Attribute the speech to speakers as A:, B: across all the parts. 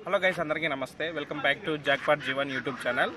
A: Hello guys అందరికీ నమస్తే welcome back to Jackpot Jeevan YouTube channel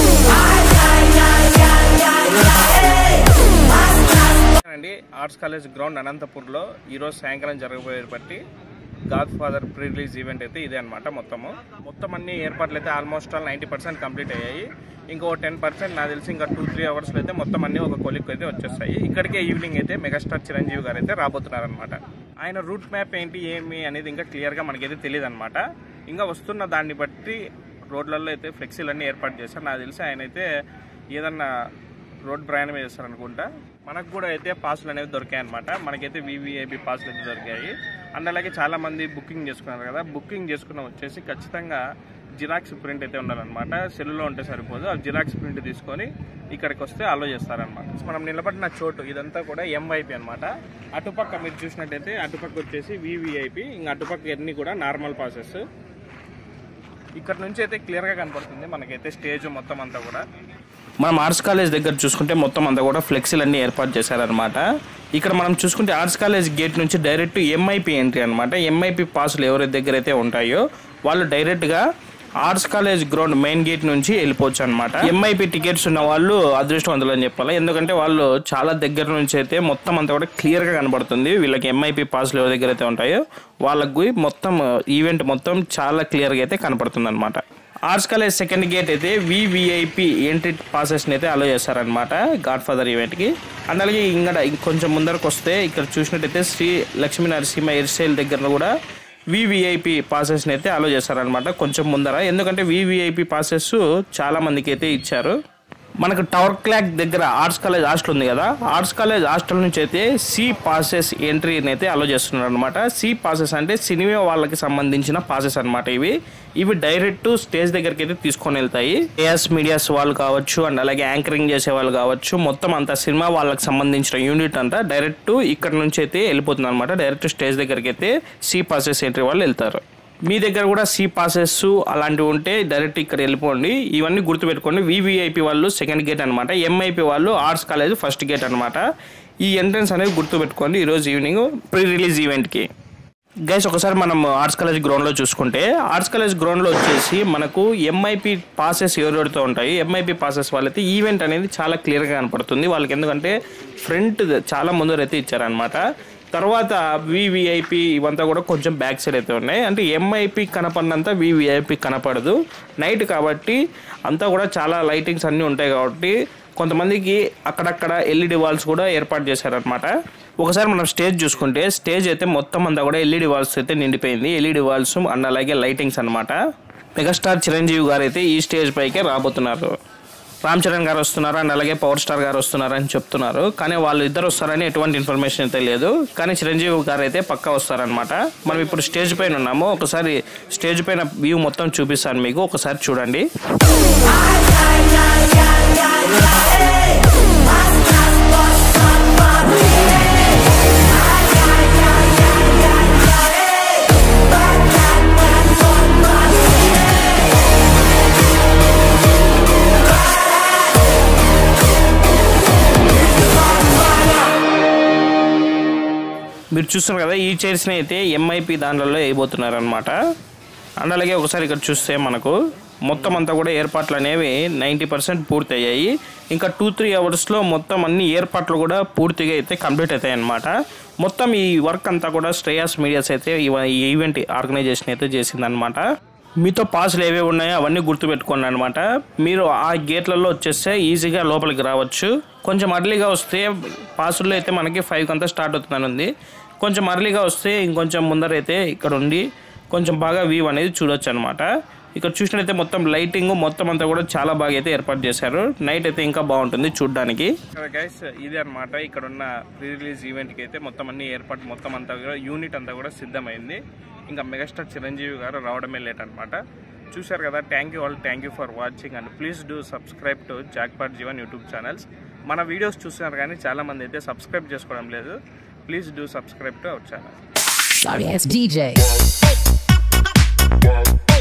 A: అండి ఆర్ట్స్ కాలేజ్ గ్రౌండ్ అనంతపూర్లో ఈరోజు సాయంకాలం జరగబోయే బట్టి Godfather pre release event అయితే ఇదే అనమాట మొత్తము మొత్తం అన్ని ఏర్పాట్లు అయితే almost all ninety percent complete అయ్యాయి ఇంకో టెన్ పర్సెంట్ నాకు తెలిసి ఇంకా టూ త్రీ అవర్స్లో అయితే మొత్తం అన్ని ఒక కొలిక్ అయితే వచ్చేస్తాయి ఇక్కడికే ఈవినింగ్ అయితే మెగాస్టార్ చిరంజీవి గారు అయితే రాబోతున్నారనమాట ఆయన రూట్ మ్యాప్ ఏంటి ఏమి అనేది ఇంకా క్లియర్గా మనకైతే తెలియదు అనమాట ఇంకా వస్తున్న దాన్ని బట్టి రోడ్లలో అయితే ఫ్లెక్సీలన్నీ ఏర్పాటు చేశారు నాకు తెలిసి ఆయన అయితే ఏదన్నా రోడ్ ప్రయాణం చేస్తారనుకుంటా మనకు కూడా అయితే పాసులు అనేవి దొరికాయి అనమాట మనకైతే వివిఐపి పాసులు అయితే దొరికాయి అండ్ అలాగే చాలా మంది బుకింగ్ చేసుకున్నారు కదా బుకింగ్ చేసుకున్న వచ్చేసి ఖచ్చితంగా జిరాక్స్ ప్రింట్ అయితే ఉండాలన్నమాట సెల్లులో ఉంటే సరిపోదు ఆ జిరాక్స్ ప్రింట్ తీసుకొని ఇక్కడికి వస్తే అలో చేస్తారనమాట మనం నిలబడిన చోటు ఇదంతా కూడా ఎంవైపి అనమాట అటుపక్క మీరు చూసినట్టయితే అటుపక్క వచ్చేసి వివిఐపి ఇంకా అటుపక్క అన్ని కూడా నార్మల్ పాసెస్ ఇక్కడ నుంచి అయితే క్లియర్గా కనపడుతుంది మనకైతే స్టేజ్ మొత్తం అంతా కూడా మనం ఆర్ట్స్ కాలేజ్ దగ్గర చూసుకుంటే మొత్తం అంతా కూడా ఫ్లెక్సీలు అన్ని ఏర్పాటు చేశారనమాట ఇక్కడ మనం చూసుకుంటే ఆర్ట్స్ కాలేజ్ గేట్ నుంచి డైరెక్ట్ ఎంఐపి ఎంట్రీ అనమాట ఎంఐపి పాసులు ఎవరి దగ్గర అయితే ఉంటాయో వాళ్ళు డైరెక్ట్గా arts college ground main gate నుంచి వెళ్ళిపోవచ్చు అనమాట ఎంఐపి టికెట్స్ ఉన్న వాళ్ళు అదృష్టవంతులు అని చెప్పాలి ఎందుకంటే వాళ్ళు చాలా దగ్గర నుంచి అయితే మొత్తం అంతా కూడా క్లియర్గా కనబడుతుంది వీళ్ళకి ఎంఐపి పాసులు ఎవరి దగ్గర అయితే ఉంటాయో వాళ్ళకి మొత్తం ఈవెంట్ మొత్తం చాలా క్లియర్గా అయితే కనపడుతుంది అనమాట ఆర్ట్స్ కాలేజ్ సెకండ్ గేట్ అయితే వివిఐపి ఎంట్రీ పాసెస్ని అయితే అలో చేస్తారనమాట గాడ్ ఫాదర్ ఈవెంట్కి అండ్ అలాగే ఇంకా కొంచెం ముందరకు వస్తే ఇక్కడ చూసినట్టయితే శ్రీ లక్ష్మీ నరసింహ హెయిర్ స్టైల్ దగ్గర కూడా వివిఐపి పాసెస్ని అయితే అలో చేస్తారనమాట కొంచెం ముందర ఎందుకంటే వివిఐపి పాసెస్ చాలా మందికి అయితే ఇచ్చారు మనకు టవర్ క్లాక్ దగ్గర ఆర్ట్స్ కాలేజ్ హాస్టల్ ఉంది కదా ఆర్ట్స్ కాలేజ్ హాస్టల్ నుంచి అయితే సి పాసెస్ ఎంట్రీని అయితే అలో చేస్తున్నారు అనమాట సి పాసెస్ అంటే సినిమా వాళ్ళకి సంబంధించిన పాసెస్ అనమాట ఇవి ఇవి డైరెక్ట్ స్టేజ్ దగ్గరికి అయితే తీసుకొని వెళ్తాయి ఏఎస్ మీడియాస్ వాళ్ళు కావచ్చు అండ్ అలాగే యాంకరింగ్ చేసే వాళ్ళు కావచ్చు మొత్తం అంతా సినిమా వాళ్ళకి సంబంధించిన యూనిట్ అంతా డైరెక్ట్ ఇక్కడ నుంచి అయితే వెళ్ళిపోతుంది అనమాట డైరెక్ట్ స్టేజ్ దగ్గరికి అయితే సి పాసెస్ ఎంట్రీ వాళ్ళు వెళ్తారు మీ దగ్గర కూడా సి పాసెస్ అలాంటివి ఉంటే డైరెక్ట్ ఇక్కడ వెళ్ళిపోండి ఇవన్నీ గుర్తుపెట్టుకోండి వివిఐపి వాళ్ళు సెకండ్ గేట్ అనమాట ఎంఐపి వాళ్ళు ఆర్ట్స్ కాలేజ్ ఫస్ట్ గేట్ అనమాట ఈ ఎంట్రన్స్ అనేది గుర్తుపెట్టుకోండి ఈరోజు ఈవినింగ్ ప్రీ రిలీజ్ ఈవెంట్కి గైస్ ఒకసారి మనం ఆర్ట్స్ కాలేజ్ గ్రౌండ్లో చూసుకుంటే ఆర్ట్స్ కాలేజ్ గ్రౌండ్లో వచ్చేసి మనకు ఎంఐపి పాసెస్ ఎవరెవరితో ఉంటాయి ఎంఐపి పాసెస్ వాళ్ళైతే ఈవెంట్ అనేది చాలా క్లియర్గా కనపడుతుంది వాళ్ళకి ఎందుకంటే ఫ్రంట్ చాలా ముందరైతే ఇచ్చారనమాట తర్వాత వివిఐపి ఇవంతా కూడా కొంచెం బ్యాక్ సైడ్ అయితే ఉన్నాయి అంటే ఎంఐపి కనపడినంత వివిఐపి కనపడదు నైట్ కాబట్టి అంతా కూడా చాలా లైటింగ్స్ అన్నీ ఉంటాయి కాబట్టి కొంతమందికి అక్కడక్కడ ఎల్ఈడి వాల్స్ కూడా ఏర్పాటు చేశారనమాట ఒకసారి మనం స్టేజ్ చూసుకుంటే స్టేజ్ అయితే మొత్తం అంతా కూడా ఎల్ఈడి వాల్స్ అయితే నిండిపోయింది ఎల్ఈడి వాల్స్ అండ్ అలాగే లైటింగ్స్ అనమాట మెగాస్టార్ చిరంజీవి గారు అయితే ఈ స్టేజ్ పైకే రాబోతున్నారు రామ్ చరణ్ గారు వస్తున్నారు అండ్ అలాగే పవర్ స్టార్ గారు వస్తున్నారు అని చెప్తున్నారు కానీ వాళ్ళు ఇద్దరు వస్తారని ఎటువంటి ఇన్ఫర్మేషన్ అయితే లేదు కానీ చిరంజీవి గారు అయితే పక్కా వస్తారనమాట మనం ఇప్పుడు స్టేజ్ పైన ఉన్నాము ఒకసారి స్టేజ్ పైన వ్యూ మొత్తం చూపిస్తాను మీకు ఒకసారి చూడండి మీరు చూస్తున్నారు కదా ఈ చైర్స్ని అయితే ఎంఐపి దాంట్లో వేయబోతున్నారు అనమాట అండ్ అలాగే ఒకసారి ఇక్కడ చూస్తే మనకు మొత్తం అంతా కూడా ఏర్పాట్లు అనేవి నైంటీ పర్సెంట్ పూర్తి అయ్యాయి ఇంకా టూ త్రీ అవర్స్లో మొత్తం అన్ని ఏర్పాట్లు కూడా పూర్తిగా అయితే కంప్లీట్ అవుతాయి అనమాట మొత్తం ఈ వర్క్ అంతా కూడా శ్రేయాస్ మీడియాస్ అయితే ఇవ- ఈ ఈవెంట్ ఆర్గనైజేషన్ అయితే చేసిందనమాట మీతో పాసులు ఏవే ఉన్నాయో అవన్నీ గుర్తుపెట్టుకోండి అనమాట మీరు ఆ గేట్లలో వచ్చేస్తే ఈజీగా లోపలికి రావచ్చు కొంచెం అర్లీగా వస్తే పాసుల్లో అయితే మనకి ఫైవ్ అంతా స్టార్ట్ అవుతుందని ఉంది కొంచెం అర్లీగా వస్తే ఇంకొంచెం ముందరైతే ఇక్కడ ఉండి కొంచెం బాగా వ్యూ అనేది చూడొచ్చు అనమాట ఇక్కడ చూసినట్టయితే మొత్తం లైటింగ్ మొత్తం అంతా కూడా చాలా బాగా అయితే ఏర్పాటు చేశారు నైట్ అయితే ఇంకా బాగుంటుంది చూడడానికి గైస్ ఇదే అనమాట ఇక్కడ ఉన్న ప్రీ రిలీజ్ ఈవెంట్కి అయితే మొత్తం అన్ని ఏర్పాటు మొత్తం అంతా కూడా యూనిట్ అంతా కూడా సిద్ధమైంది ఇంకా మెగాస్టార్ చిరంజీవి గారు రావడమే లేట్ అనమాట చూశారు కదా thank you all thank you for watching and please do subscribe to Jackpot Jeevan YouTube channels మన వీడియోస్ చూస్తున్నారు కానీ చాలా మంది అయితే సబ్స్క్రైబ్ చేసుకోవడం లేదు please do subscribe to our channel
B: Sorry, it's DJ.
C: Wow.